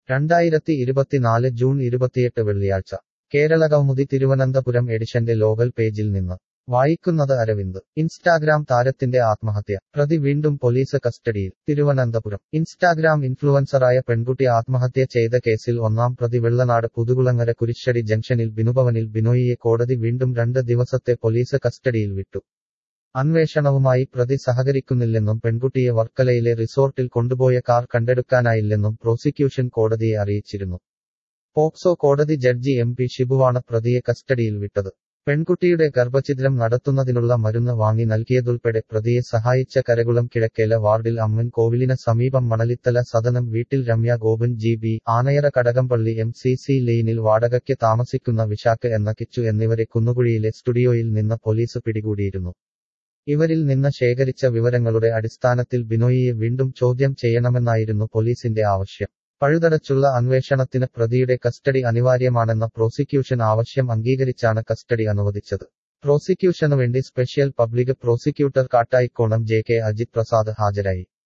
രണ്ടായിരത്തി ഇരുപത്തിനാല് ജൂൺ ഇരുപത്തിയെട്ട് വെള്ളിയാഴ്ച കേരള കൗമുദി തിരുവനന്തപുരം എഡിഷന്റെ ലോകൽ പേജിൽ നിന്ന് വായിക്കുന്നത് അരവിന്ദ് ഇൻസ്റ്റാഗ്രാം താരത്തിന്റെ ആത്മഹത്യ പ്രതി വീണ്ടും പോലീസ് കസ്റ്റഡിയിൽ തിരുവനന്തപുരം ഇൻസ്റ്റാഗ്രാം ഇൻഫ്ലുവൻസറായ പെൺകുട്ടി ആത്മഹത്യ ചെയ്ത കേസിൽ ഒന്നാം പ്രതി വെള്ളനാട് പുതുകുളങ്ങര കുരിശ്ശടി ജംഗ്ഷനിൽ ബിനുഭവനിൽ ബിനോയിയെ കോടതി വീണ്ടും രണ്ട് ദിവസത്തെ പോലീസ് കസ്റ്റഡിയിൽ വിട്ടു അന്വേഷണവുമായി പ്രതി സഹകരിക്കുന്നില്ലെന്നും പെൺകുട്ടിയെ വർക്കലയിലെ റിസോർട്ടിൽ കൊണ്ടുപോയ കാർ കണ്ടെടുക്കാനായില്ലെന്നും പ്രോസിക്യൂഷൻ കോടതിയെ അറിയിച്ചിരുന്നു പോക്സോ കോടതി ജഡ്ജി എം പി ഷിബുവാണ് പ്രതിയെ കസ്റ്റഡിയിൽ വിട്ടത് പെൺകുട്ടിയുടെ ഗർഭഛിദ്രം നടത്തുന്നതിനുള്ള മരുന്ന് വാങ്ങി നൽകിയതുൾപ്പെടെ പ്രതിയെ സഹായിച്ച കരകുളം കിഴക്കേല വാർഡിൽ അമ്മൻ കോവിലിന് സമീപം മണലിത്തല സദനം വീട്ടിൽ Ramya Gopan G B Anayara Kadakampally M C C ലെയിനിൽ വാടകയ്ക്ക് താമസിക്കുന്ന വിശാഖ് എന്ന കിച്ചു എന്നിവരെ കുന്നുകുഴിയിലെ സ്റ്റുഡിയോയിൽ നിന്ന് പോലീസ് പിടികൂടിയിരുന്നു ഇവരിൽ നിന്ന് ശേഖരിച്ച വിവരങ്ങളുടെ അടിസ്ഥാനത്തിൽ ബിനോയിയെ വീണ്ടും ചോദ്യം ചെയ്യണമെന്നായിരുന്നു പോലീസിന്റെ ആവശ്യം പഴുതടച്ചുള്ള അന്വേഷണത്തിന് പ്രതിയുടെ കസ്റ്റഡി അനിവാര്യമാണെന്ന പ്രോസിക്യൂഷൻ ആവശ്യം അംഗീകരിച്ചാണ് കസ്റ്റഡി അനുവദിച്ചത് പ്രോസിക്യൂഷനു വേണ്ടി special public prosecutor Kattayikonam J K Ajith Prasad ഹാജരായി